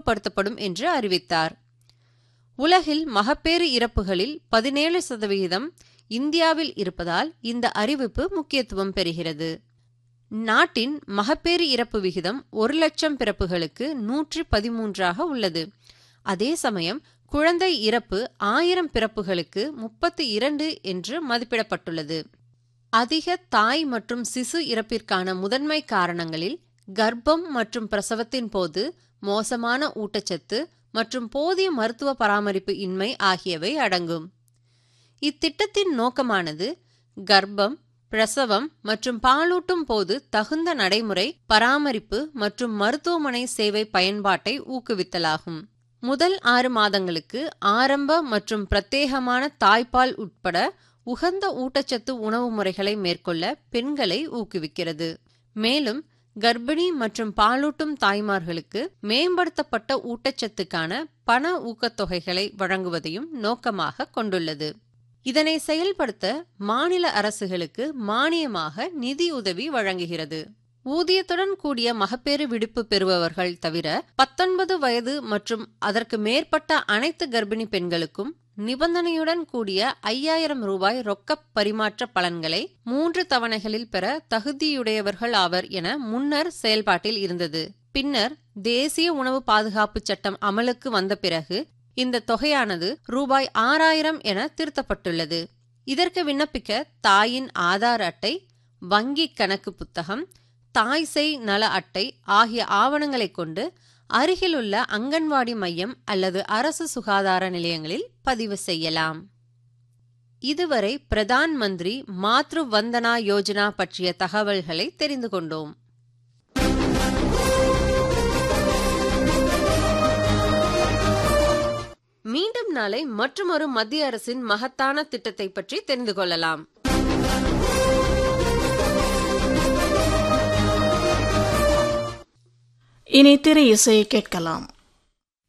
அறிமுகப்படுத்தப்படும் என்று அறிவித்தார் உலகில் மகப்பேறு இறப்புகளில் பதினேழு சதவிகிதம் இந்தியாவில் இருப்பதால் இந்த அறிவிப்பு முக்கியத்துவம் பெறுகிறது நாட்டின் மகப்பேறு இறப்பு விகிதம் ஒரு லட்சம் பிறப்புகளுக்கு நூற்றி பதிமூன்றாக உள்ளது அதே சமயம் குழந்தை இறப்பு ஆயிரம் பிறப்புகளுக்கு முப்பத்தி இரண்டு என்று மதிப்பிடப்பட்டுள்ளது அதிக தாய் மற்றும் சிசு இறப்பிற்கான முதன்மை காரணங்களில் கர்ப்பம் மற்றும் பிரசவத்தின் போது மோசமான ஊட்டச்சத்து மற்றும் போதிய மருத்துவ பராமரிப்பு இன்மை ஆகியவை அடங்கும் இத்திட்டத்தின் நோக்கமானது கர்ப்பம் பிரசவம் மற்றும் பாலூட்டும் போது தகுந்த நடைமுறை பராமரிப்பு மற்றும் மருத்துவமனை சேவை பயன்பாட்டை ஊக்குவித்தலாகும் முதல் ஆறு மாதங்களுக்கு ஆரம்ப மற்றும் பிரத்யேகமான தாய்ப்பால் உட்பட உகந்த ஊட்டச்சத்து உணவு முறைகளை மேற்கொள்ள பெண்களை ஊக்குவிக்கிறது மேலும் கர்ப்பிணி மற்றும் பாலூட்டும் தாய்மார்களுக்கு மேம்படுத்தப்பட்ட ஊட்டச்சத்துக்கான பண ஊக்கத்தொகைகளை வழங்குவதையும் நோக்கமாக கொண்டுள்ளது இதனை செயல்படுத்த மாநில அரசுகளுக்கு மானியமாக நிதி உதவி வழங்குகிறது ஊதியத்துடன் கூடிய மகப்பேறு விடுப்பு பெறுபவர்கள் தவிர பத்தொன்பது வயது மற்றும் அதற்கு மேற்பட்ட அனைத்து கர்ப்பிணி பெண்களுக்கும் நிபந்தனையுடன் கூடிய ஐயாயிரம் ரூபாய் ரொக்க பரிமாற்ற பலன்களை மூன்று தவணைகளில் பெற தகுதியுடையவர்கள் ஆவர் என முன்னர் செயல்பாட்டில் இருந்தது பின்னர் தேசிய உணவு பாதுகாப்பு சட்டம் அமலுக்கு வந்த பிறகு இந்த தொகையானது ரூபாய் ஆறாயிரம் என திருத்தப்பட்டுள்ளது இதற்கு விண்ணப்பிக்க தாயின் ஆதார் அட்டை வங்கி கணக்கு புத்தகம் தாய் செய் நல அட்டை ஆகிய ஆவணங்களைக் கொண்டு அருகிலுள்ள அங்கன்வாடி மையம் அல்லது அரசு சுகாதார நிலையங்களில் பதிவு செய்யலாம் இதுவரை பிரதான் மந்திரி மாத்ரு வந்தனா யோஜனா பற்றிய தகவல்களை தெரிந்து கொண்டோம் மீண்டும் நாளை மற்றுமொரு மத்திய அரசின் மகத்தான திட்டத்தை பற்றி தெரிந்து கொள்ளலாம் இனி திரை இசையை கேட்கலாம்